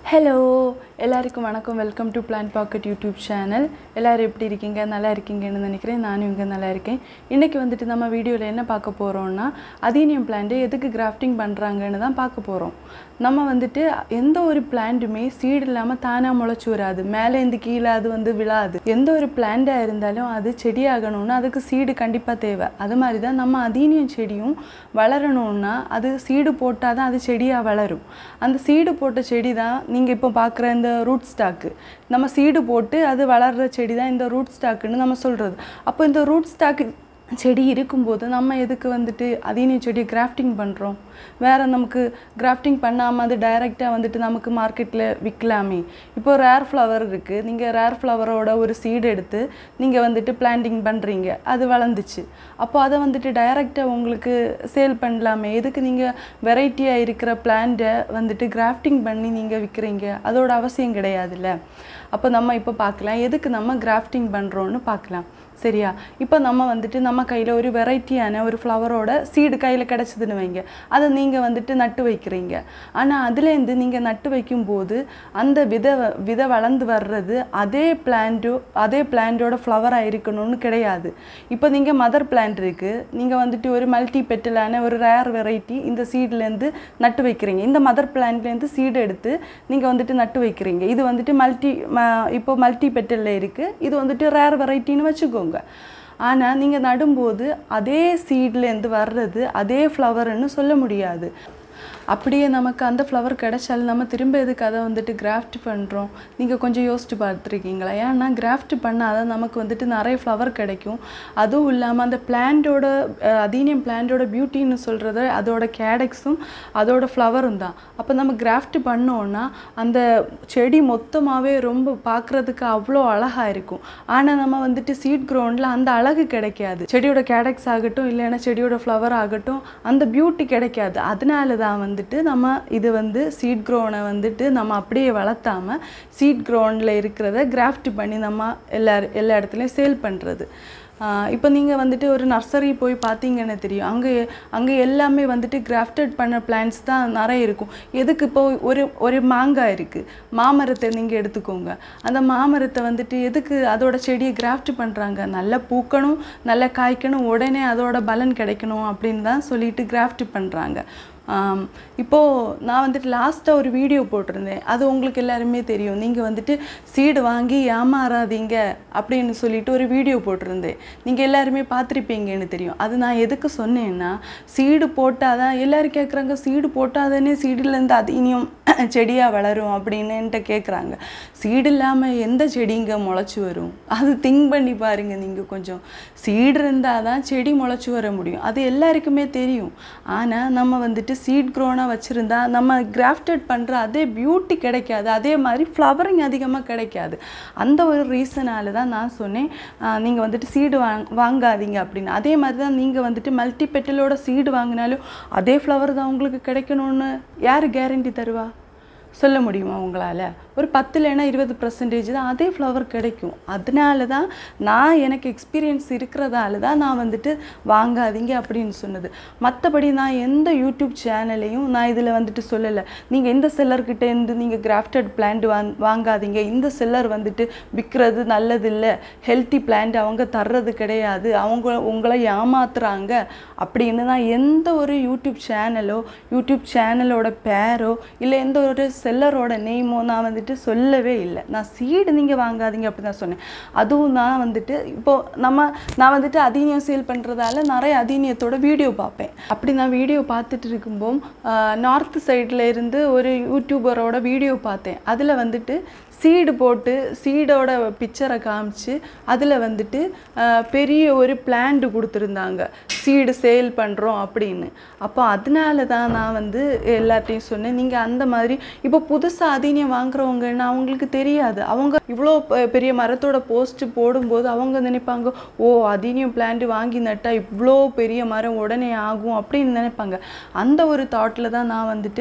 hello எல்லாருக்கும் வணக்கம் welcome to Plan Pocket YouTube channel எல்லோரும் எப்படி இருக்கீங்க நல்லா இருக்கீங்கன்னு நினைக்கிறேன் நானும் இங்கே நல்லா இருக்கேன் இன்றைக்கி வந்துட்டு நம்ம வீடியோவில் என்ன பார்க்க போகிறோம்னா அதீனியம் பிளான்ட்டு எதுக்கு கிராஃப்டிங் பண்ணுறாங்கன்னு தான் பார்க்க போகிறோம் நம்ம வந்துட்டு எந்த ஒரு பிளான்ட்டுமே சீடு இல்லாமல் தானாக முளைச்சி வராது மேலேருந்து கீழே அது வந்து விழாது எந்த ஒரு பிளான்ட்டாக இருந்தாலும் அது செடியாகணும்னா அதுக்கு சீடு கண்டிப்பாக தேவை அது மாதிரி தான் நம்ம அதீனியம் செடியும் வளரணும்னா அது சீடு போட்டால் தான் அது செடியாக வளரும் அந்த சீடு போட்ட செடி தான் நீங்கள் இப்போ பார்க்குற இந்த ரூட் ஸ்டாக்கு நம்ம சீடு போட்டு அது வளர்கிற செடி தான் இந்த ரூட் ஸ்டாக்குன்னு நம்ம சொல்கிறது அப்போ இந்த ரூட் ஸ்டாக்கு செடி இருக்கும்போது நம்ம எதுக்கு வந்துட்டு அதீனியம் செடி கிராஃப்டிங் பண்ணுறோம் வேறு நமக்கு கிராஃப்டிங் பண்ணாமல் அது டைரெக்டாக வந்துட்டு நமக்கு மார்க்கெட்டில் விற்கலாமே இப்போ ரேர் ஃப்ளவர் இருக்குது நீங்கள் ரேர் ஃப்ளவரோட ஒரு சீடு எடுத்து நீங்கள் வந்துட்டு பிளான்டிங் பண்ணுறீங்க அது வளர்ந்துச்சு அப்போ அதை வந்துட்டு டைரெக்டாக உங்களுக்கு சேல் பண்ணலாமே எதுக்கு நீங்கள் வெரைட்டியாக இருக்கிற பிளான்ட்டை வந்துட்டு கிராஃப்டிங் பண்ணி நீங்கள் விற்கிறீங்க அதோட அவசியம் கிடையாதுல்ல அப்போ நம்ம இப்போ பார்க்கலாம் எதுக்கு நம்ம கிராஃப்டிங் பண்ணுறோன்னு பார்க்கலாம் சரியா இப்போ நம்ம வந்துட்டு நம்ம கையில் ஒரு வெரைட்டியான ஒரு ஃப்ளவரோட சீடு கையில் கிடச்சிதுன்னு வைங்க அதை நீங்கள் வந்துட்டு நட்டு வைக்கிறீங்க ஆனால் அதுலேருந்து நீங்கள் நட்டு வைக்கும்போது அந்த விதை வ- விதை வளர்ந்து வர்றது அதே பிளான்ட்டோ அதே பிளான்ட்டோட ஃப்ளவராக இருக்கணும்னு கிடையாது இப்போ நீங்கள் மதர் பிளான்ட் இருக்குது நீங்கள் வந்துட்டு ஒரு மல்டி பெட்டலான ஒரு ரேர் வெரைட்டி இந்த சீட்லேருந்து நட்டு வைக்கிறீங்க இந்த மதர் பிளான்ட்லேருந்து சீடு எடுத்து நீங்கள் வந்துட்டு நட்டு வைக்கிறீங்க இது வந்துட்டு மல்டி இப்போ மல்டி பெட்டலில் இருக்குது இது வந்துட்டு ரேர் வெரைட்டின்னு வச்சுக்கோங்க ஆனால் நீங்கள் நடும்போது அதே சீட்லேருந்து வர்றது அதே ஃப்ளவர்னு சொல்ல முடியாது அப்படியே நமக்கு அந்த ஃப்ளவர் கிடைச்சாலும் நம்ம திரும்ப எதுக்கு அதை வந்துட்டு கிராஃப்ட் பண்ணுறோம் நீங்கள் கொஞ்சம் யோசிச்சு பார்த்துருக்கீங்களா ஏன்னா கிராஃப்ட் பண்ணால் தான் நமக்கு வந்துட்டு நிறைய ஃப்ளவர் கிடைக்கும் அதுவும் இல்லாமல் அந்த பிளான்ட்டோட அதீனியம் பிளான்ட்டோட பியூட்டின்னு சொல்கிறது அதோட கேடக்ஸும் அதோட ஃப்ளவரும் தான் அப்போ நம்ம கிராஃப்ட் பண்ணோன்னா அந்த செடி மொத்தமாகவே ரொம்ப பார்க்குறதுக்கு அவ்வளோ அழகாக இருக்கும் ஆனால் நம்ம வந்துட்டு சீட் கிரவுண்டில் அந்த அழகு கிடைக்காது செடியோட கேடக்ஸ் ஆகட்டும் இல்லைன்னா செடியோட ஃப்ளவர் ஆகட்டும் அந்த பியூட்டி கிடைக்காது அதனால தான் வந்துட்டு நம்ம இது வந்து சீட் க்ரோனை வந்துட்டு நம்ம அப்படியே வளர்த்தாம சீட் க்ரோனில் இருக்கிறத கிராஃப்ட் பண்ணி நம்ம எல்லா எல்லா இடத்துலையும் சேல் பண்ணுறது இப்போ நீங்கள் வந்துட்டு ஒரு நர்சரி போய் பார்த்தீங்கன்னு தெரியும் அங்கே அங்கே எல்லாமே வந்துட்டு கிராஃப்டட் பண்ண பிளான்ஸ் தான் நிறைய இருக்கும் எதுக்கு இப்போ ஒரு ஒரு மாங்காய் இருக்குது மாமரத்தை நீங்கள் எடுத்துக்கோங்க அந்த மாமரத்தை வந்துட்டு எதுக்கு அதோட செடியை கிராஃப்ட் பண்ணுறாங்க நல்லா பூக்கணும் நல்லா காய்க்கணும் உடனே அதோட பலன் கிடைக்கணும் அப்படின்னு தான் சொல்லிட்டு கிராஃப்ட் பண்ணுறாங்க ஆம், இப்போது நான் வந்துட்டு லாஸ்ட்டாக ஒரு வீடியோ போட்டிருந்தேன் அது உங்களுக்கு எல்லாருமே தெரியும் நீங்கள் வந்துட்டு சீடு வாங்கி ஏமாறாதீங்க அப்படின்னு சொல்லிட்டு ஒரு வீடியோ போட்டிருந்தேன் நீங்கள் எல்லாருமே பார்த்துருப்பீங்கன்னு தெரியும் அது நான் எதுக்கு சொன்னேன்னா சீடு போட்டால் தான் எல்லோரும் கேட்குறாங்க சீடு போட்டால் தானே சீடுலேருந்து அது இனியும் செடியாக வளரும் அப்படின்னு என்கிட்ட கேட்குறாங்க சீடு இல்லாமல் எந்த செடிங்க முளைச்சி வரும் அது திங்க் பண்ணி பாருங்க நீங்கள் கொஞ்சம் சீடு இருந்தால் தான் செடி முளைச்சி வர முடியும் அது எல்லாருக்குமே தெரியும் ஆனால் நம்ம வந்துட்டு சீட் க்ரோனாக வச்சுருந்தா நம்ம கிராஃப்டட் பண்ணுற அதே பியூட்டி கிடைக்காது அதே மாதிரி ஃப்ளவரிங் அதிகமாக கிடைக்காது அந்த ஒரு ரீசனால தான் நான் சொன்னேன் நீங்கள் வந்துட்டு சீடு வாங் வாங்காதீங்க அப்படின்னு அதே மாதிரி தான் நீங்கள் வந்துட்டு மல்டி பெட்டலோட சீடு வாங்கினாலும் அதே ஃப்ளவர் தான் உங்களுக்கு கிடைக்கணும்னு யார் கேரண்டி தருவா சொல்ல முடியுமா உங்களால் ஒரு பத்து இல்லைன்னா இருபது பர்சன்டேஜ் தான் அதே ஃப்ளவர் கிடைக்கும் அதனால தான் நான் எனக்கு எக்ஸ்பீரியன்ஸ் இருக்கிறதால தான் நான் வந்துட்டு வாங்காதீங்க அப்படின்னு சொன்னது மற்றபடி நான் எந்த யூடியூப் சேனலையும் நான் இதில் வந்துட்டு சொல்லலை நீங்கள் இந்த செல்லர்கிட்ட இருந்து நீங்கள் கிராஃப்டட் பிளான்ட் வாங் வாங்காதீங்க இந்த செல்லர் வந்துட்டு விற்கிறது நல்லதில்லை ஹெல்த்தி பிளான்ட் அவங்க தர்றது கிடையாது அவங்க உங்களை ஏமாத்துறாங்க அப்படின்னு நான் எந்த ஒரு யூடியூப் சேனலோ யூடியூப் சேனலோட பேரோ இல்லை எந்த ஒரு செல்லரோட நேமோ நான் வந்துட்டு சொல்லவே இல்லை நான் சீடு நீங்கள் வாங்காதீங்க அப்படி தான் சொன்னேன் அதுவும் நான் வந்துட்டு இப்போது நம்ம நான் வந்துட்டு அதீனியம் சேல் பண்ணுறதால நிறைய அதீனியத்தோட வீடியோ பார்ப்பேன் அப்படி நான் வீடியோ பார்த்துட்டு இருக்கும்போது நார்த் சைடில் இருந்து ஒரு யூடியூபரோட வீடியோ பார்த்தேன் அதில் வந்துட்டு சீடு போட்டு சீடோட பிக்சரை காமிச்சு அதில் வந்துட்டு ஆஹ், பெரிய ஒரு பிளான்ட் கொடுத்துருந்தாங்க சீடு சேல் பண்ணுறோம் அப்படின்னு அப்போ அதனால தான் நான் வந்து எல்லார்ட்டையும் சொன்னேன் நீங்கள் அந்த மாதிரி இப்போ புதுசாக அதீனியம் வாங்குறவங்கன்னா அவங்களுக்கு தெரியாது அவங்க இவ்வளோ பெ- பெரிய மரத்தோட போஸ்ட் போடும்போது அவங்க நினைப்பாங்க ஓ அதீனியம் பிளான்ட் வாங்கி நட்டால் இவ்வளோ பெரிய மரம் உடனே ஆகும் அப்படின்னு நினைப்பாங்க அந்த ஒரு தாட்டில் தான் நான் வந்துட்டு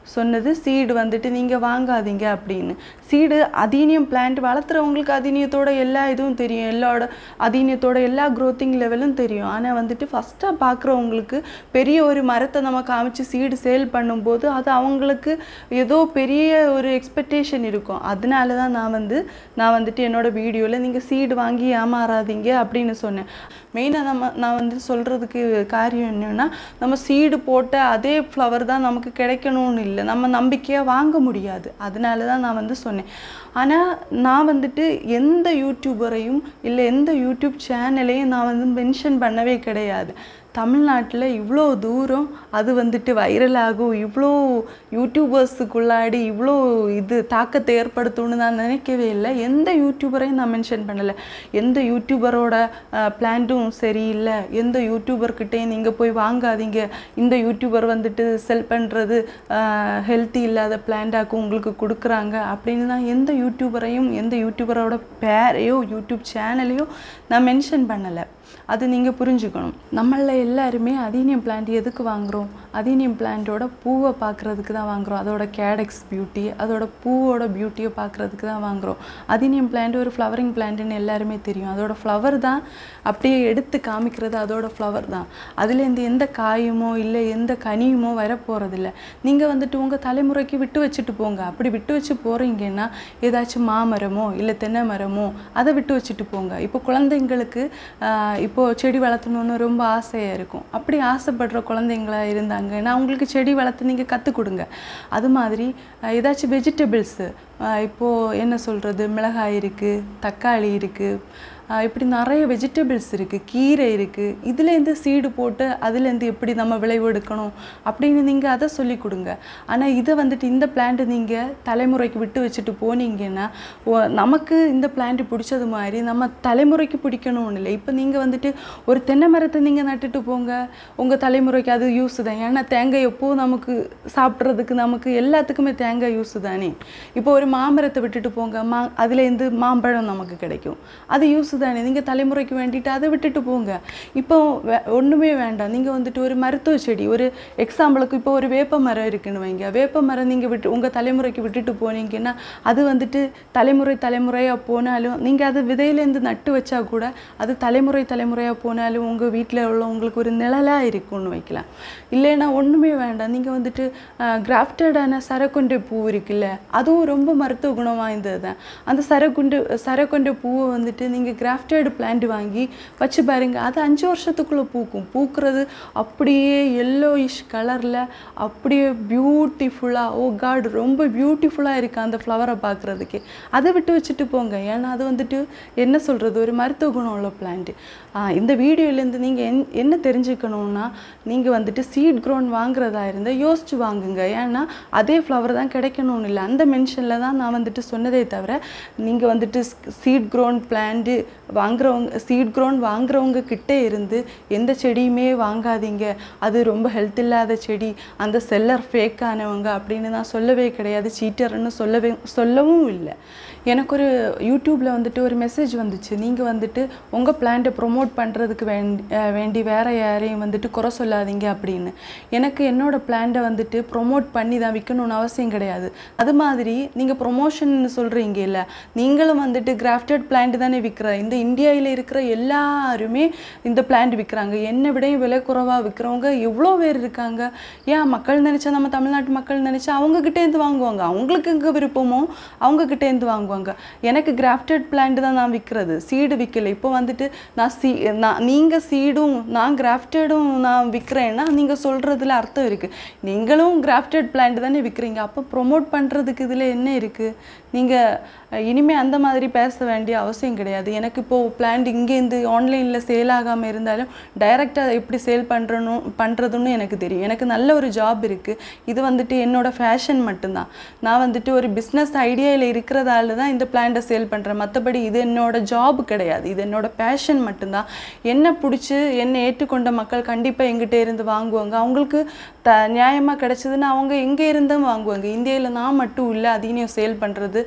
சொன்னது சீடு வந்துட்டு நீங்கள் வாங்காதீங்க அப்படின்னு சீடு அதீனியம் பிளான்ட் வளர்த்துறவங்களுக்கு அதீனியத்தோட எல்லா இதுவும் தெரியும் எல்லாரோட அதீனியத்தோட எல்லா க்ரோத்திங் லெவலும் தெரியும் ஆனால் வந்துட்டு ஃபஸ்ட்டாக பார்க்குறவங்களுக்கு பெரிய ஒரு மரத்தை நம்ம காமிச்சு சீடு சேல் பண்ணும்போது அது அவங்களுக்கு ஏதோ பெரிய ஒரு எக்ஸ்பெக்டேஷன் இருக்கும் அதனால தான் நான் வந்து நான் வந்துட்டு என்னோட வீடியோவில் நீங்கள் சீடு வாங்கி ஏமாறாதீங்க அப்படின்னு சொன்னேன் மெயினாக நம்ம நான் வந்து சொல்கிறதுக்கு காரியம் என்னென்னா நம்ம சீடு போட்ட அதே ஃப்ளவர் தான் நமக்கு கிடைக்கணும்னு இல்லை நம்ம நம்பிக்கையாக வாங்க முடியாது அதனால தான் நான் வந்து சொன்னேன் ஆனால் நான் வந்துட்டு எந்த யூடியூபரையும் இல்லை எந்த யூடியூப் சேனலையும் நான் வந்து மென்ஷன் பண்ணவே கிடையாது தமிழ்நாட்டில் இவ்வளோ தூரம் அது வந்துட்டு வைரல் ஆகும் இவ்வளோ யூடியூபர்ஸுக்குள்ளாடி இவ்வளோ இது தாக்கத்தை ஏற்படுத்தும்னு நான் நினைக்கவே இல்லை எந்த யூடியூபரையும் நான் மென்ஷன் பண்ணலை எந்த யூடியூபரோட பிளான்ட்டும் சரியில்லை எந்த யூடியூபர்கிட்டையும் நீங்கள் போய் வாங்காதீங்க இந்த யூடியூபர் வந்துட்டு செல் பண்ணுறது ஹெல்த்தி இல்லாத பிளான்டாக்கும் உங்களுக்கு கொடுக்குறாங்க அப்படின்னு நான் எந்த யூடியூபரையும் எந்த யூடியூபரோட பேரையோ யூடியூப் சேனலையோ நான் மென்ஷன் பண்ணலை அது நீங்கள் புரிஞ்சுக்கணும் நம்மள எல்லாருமே அதீனியம் பிளான்ட் எதுக்கு வாங்குகிறோம் அதீனியம் பிளான்ட்டோட பூவை பார்க்குறதுக்கு தான் வாங்குகிறோம் அதோட கேடெக்ஸ் பியூட்டி அதோட பூவோட பியூட்டியை பார்க்குறதுக்கு தான் வாங்குகிறோம் அதீனியம் பிளான்ட் ஒரு ஃப்ளவரிங் பிளான்ட்னு எல்லாருமே தெரியும் அதோட ஃப்ளவர் தான் அப்படியே எடுத்து காமிக்கிறது அதோட ஃப்ளவர் தான் அதுலேருந்து எந்த காயுமோ இல்லை எந்த கனியுமோ வரப்போகிறதில்ல நீங்கள் வந்துட்டு உங்கள் தலைமுறைக்கு விட்டு வச்சுட்டு போங்க அப்படி விட்டு வச்சு போகிறீங்கன்னா ஏதாச்சும் மாமரமோ இல்லை தென்னை மரமோ அதை விட்டு வச்சுட்டு போங்க இப்போ குழந்தைங்களுக்கு ஆஹ், இப்போ செடி வளர்த்தணும்னு ரொம்ப ஆசையாக இருக்கும் அப்படி ஆசைப்படுற குழந்தைங்களா இருந்தாங்கன்னா அவங்களுக்கு செடி வளர்த்து நீங்கள் கற்றுக் கொடுங்க அது மாதிரி ஆஹ், ஏதாச்சும் வெஜிடபிள்ஸு இப்போது என்ன சொல்கிறது மிளகாய் இருக்குது தக்காளி இருக்குது ஆஹ் இப்படி நிறைய வெஜிடபிள்ஸ் இருக்குது கீரை இருக்குது இதுலேருந்து சீடு போட்டு அதுலேருந்து எப்படி நம்ம விளைவெடுக்கணும் அப்படின்னு நீங்கள் அதை சொல்லி கொடுங்க ஆனால் இதை வந்துட்டு இந்த பிளான்ட் நீங்கள் தலைமுறைக்கு விட்டு வச்சுட்டு போனீங்கன்னா ஓ- நமக்கு இந்த பிளான்ட் பிடிச்சது மாதிரி நம்ம தலைமுறைக்கு பிடிக்கணும்னு இல்லை இப்போ நீங்கள் வந்துட்டு ஒரு தென்னை மரத்தை நீங்கள் நட்டுட்டு போங்க உங்கள் தலைமுறைக்கு அது யூஸ் தான் ஏன்னா தேங்காய் எப்போ நமக்கு சாப்பிட்றதுக்கு நமக்கு எல்லாத்துக்குமே தேங்காய் யூஸ் தானே இப்போ ஒரு மாமரத்தை விட்டுட்டு போங்க மா அதுலேருந்து மாம்பழம் நமக்கு கிடைக்கும் அது யூஸ் தானே நீங்கள் தலைமுறைக்கு வேண்டிட்டு அதை விட்டுட்டு போங்க இப்போ வே- ஒண்ணுமே வேண்டாம் நீங்கள் வந்துட்டு ஒரு மருத்துவ செடி ஒரு எக்ஸாம்பிளுக்கு இப்போ ஒரு வேப்ப மரம் இருக்குன்னு வைங்க வேப்ப மரம் நீங்கள் விட்டு உங்கள் தலைமுறைக்கு விட்டுட்டு போனீங்கன்னா அது வந்துட்டு தலைமுறை தலைமுறையாக போனாலும் நீங்கள் அது விதையிலேருந்து நட்டு வச்சா கூட அது தலைமுறை தலைமுறையாக போனாலும் உங்கள் வீட்டில் உள்ளவங்களுக்கு ஒரு நிழலாக இருக்கும்னு வைக்கலாம் இல்லைன்னா ஒன்றுமே வேண்டாம் நீங்கள் வந்துட்டு கிராஃப்டடான சரக்குண்டை பூ இருக்குல்ல அதுவும் ரொம்ப மருத்துவ குணம் வாய்ந்தது தான் அந்த சரக்குண்டு சரக்குண்டை பூவை வந்துட்டு நீங்கள் கிராஃப்டட் பிளான்ட் வாங்கி வச்சு பாருங்க அது அஞ்சு வருஷத்துக்குள்ளே பூக்கும் பூக்கிறது அப்படியே எல்லோயிஷ் கலரில் அப்படியே பியூட்டிஃபுல்லாக ஓ காட் ரொம்ப பியூட்டிஃபுல்லாக இருக்குது அந்த ஃப்ளவரை பார்க்குறதுக்கு அதை விட்டு வச்சுட்டு போங்க ஏன்னா அது வந்துட்டு என்ன சொல்கிறது ஒரு மருத்துவ குணம் உள்ள பிளான்ட் இந்த வீடியோலேருந்து நீங்கள் என் என்ன தெரிஞ்சுக்கணுன்னா நீங்கள் வந்துட்டு சீட் க்ரோன் வாங்குறதா இருந்தால் யோசிச்சு வாங்குங்க ஏன்னா அதே ஃப்ளவர் தான் கிடைக்கணும்னு இல்லை அந்த மென்ஷனில் தான் நான் வந்துட்டு சொன்னதே தவிர நீங்கள் வந்துட்டு சீட் க்ரோன் பிளான்ட்டு வாங்குறவங்க சீட் க்ரோன் வாங்குறவங்க கிட்டே இருந்து எந்த செடியுமே வாங்காதீங்க அது ரொம்ப ஹெல்த் இல்லாத செடி அந்த செல்லர் ஃபேக்கானவங்க அப்படின்னு நான் சொல்லவே கிடையாது சீட்டர்னு சொல்லவே சொல்லவும் இல்லை எனக்கு ஒரு யூடியூப்பில் வந்துட்டு ஒரு மெசேஜ் வந்துச்சு நீங்கள் வந்துட்டு உங்கள் பிளான்ட்டை ப்ரொமோட் பண்ணுறதுக்கு வேண்டி அஹ் வேண்டி வேற யாரையும் வந்துட்டு குறை சொல்லாதீங்க அப்படின்னு எனக்கு என்னோட பிளான்ட்டை வந்துட்டு ப்ரொமோட் பண்ணி தான் விற்கணும்னு அவசியம் கிடையாது அது மாதிரி நீங்கள் ப்ரொமோஷன் சொல்கிறீங்க இல்லை நீங்களும் வந்துட்டு கிராஃப்டட் பிளான்ட் தானே விற்கிற இந்த இந்தியாவில் இருக்கிற எல்லாருமே இந்த பிளான்ட் விற்கிறாங்க என்னை விடையும் விலை குறைவாக விற்கிறவங்க எவ்வளோ பேர் இருக்காங்க ஏன் மக்கள் நினச்சா நம்ம தமிழ்நாட்டு மக்கள் நினச்சா அவங்கக்கிட்டேருந்து வாங்குவாங்க அவங்களுக்கு எங்கே விருப்பமோ அவங்கக்கிட்டேருந்து வாங்குவாங்க எனக்கு கிராஃப்டட் பிளான்ட் தான் நான் விற்கிறது சீடு விற்கல இப்போ வந்துட்டு நான் சீ நான் நீங்கள் சீடும் நான் கிராஃப்டடும் நான் விற்கிறேன்னா நீங்கள் சொல்கிறதுல அர்த்தம் இருக்குது நீங்களும் கிராஃப்டட் பிளான்ட் தானே விற்கிறீங்க அப்போ ப்ரொமோட் பண்ணுறதுக்கு இதில் என்ன இருக்குது நீங்கள் இனிமேல் அந்த மாதிரி பேச வேண்டிய அவசியம் கிடையாது எனக்கு இப்போது பிளான்ட் இங்கேருந்து ஆன்லைனில் சேல் ஆகாமல் இருந்தாலும் டைரெக்டாக எப்படி சேல் பண்ணுறணும் பண்ணுறதுன்னு எனக்கு தெரியும் எனக்கு நல்ல ஒரு ஜாப் இருக்குது இது வந்துட்டு என்னோட ஃபேஷன் மட்டும்தான் நான் வந்துட்டு ஒரு பிஸ்னஸ் ஐடியாவில் இருக்கிறதால தான் இந்த பிளான்ட்டை சேல் பண்ணுறேன் மற்றபடி இது என்னோட ஜாப் கிடையாது இது என்னோட பேஷன் மட்டும்தான் என்ன பிடிச்சி என்னை ஏற்றுக்கொண்ட மக்கள் கண்டிப்பாக எங்கிட்ட இருந்து வாங்குவாங்க அவங்களுக்கு த நியாயமாக கிடைச்சதுன்னா அவங்க எங்கே இருந்தும் வாங்குவாங்க இந்தியாவில் நான் மட்டும் இல்லை அதையும் சேல் பண்ணுறது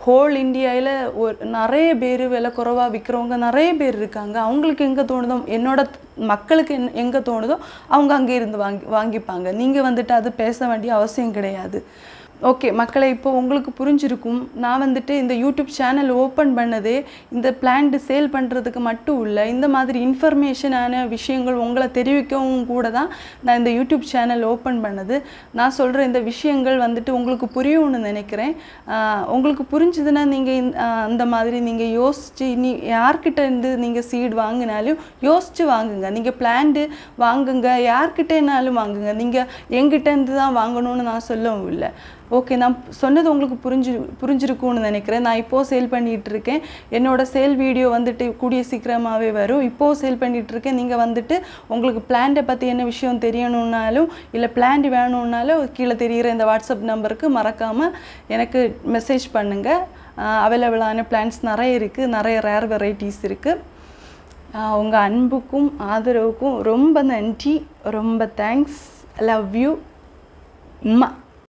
ஹோல் இந்தியாவில் ஒரு நிறைய பேர் விலை குறைவாக விற்கிறவங்க நிறைய பேர் இருக்காங்க அவங்களுக்கு எங்கே தோணுதோ என்னோட மக்களுக்கு என் எங்கே தோணுதோ அவங்க அங்கே இருந்து வாங்கி வாங்கிப்பாங்க நீங்கள் வந்துட்டு அது பேச வேண்டிய அவசியம் கிடையாது ஓகே மக்களை இப்போ உங்களுக்கு புரிஞ்சிருக்கும் நான் வந்துட்டு இந்த யூடியூப் சேனல் ஓப்பன் பண்ணதே இந்த பிளான்ட் சேல் பண்ணுறதுக்கு மட்டும் இல்லை இந்த மாதிரி இன்ஃபர்மேஷனான விஷயங்கள் உங்களை தெரிவிக்கவும் கூட தான் நான் இந்த யூடியூப் சேனல் ஓப்பன் பண்ணது நான் சொல்கிற இந்த விஷயங்கள் வந்துட்டு உங்களுக்கு புரியும்னு நினைக்கிறேன் ஆஹ் உங்களுக்கு புரிஞ்சுதுன்னா நீங்கள் அந்த மாதிரி நீங்கள் யோசிச்சு இனி யார்கிட்ட இருந்து நீங்கள் சீட் வாங்கினாலும் யோசிச்சு வாங்குங்க நீங்கள் பிளான்டு வாங்குங்க யார்கிட்டனாலும் வாங்குங்க நீங்கள் எங்கிட்ட இருந்து தான் வாங்கணும்னு நான் சொல்லவும் இல்லை ஓகே நான் சொன்னது உங்களுக்கு புரிஞ்சு புரிஞ்சிருக்கும்னு நினைக்கிறேன் நான் இப்போது சேல் பண்ணிகிட்டு இருக்கேன் என்னோட சேல் வீடியோ வந்துட்டு கூடிய சீக்கிரமாகவே வரும் இப்போது சேல் பண்ணிகிட்டு இருக்கேன் நீங்கள் வந்துட்டு உங்களுக்கு பிளான்ட்டை பற்றி என்ன விஷயம் தெரியணுன்னாலும் இல்லை பிளான்ட் வேணும்னாலும் கீழே தெரிகிற இந்த வாட்ஸ்அப் நம்பருக்கு மறக்காமல் எனக்கு மெசேஜ் பண்ணுங்கள் அவைலபிளான பிளான்ஸ் நிறைய இருக்குது நிறைய ரேர் வெரைட்டிஸ் இருக்குது உங்கள் அன்புக்கும் ஆதரவுக்கும் ரொம்ப நன்றி ரொம்ப தேங்க்ஸ் லவ் யூ அம்மா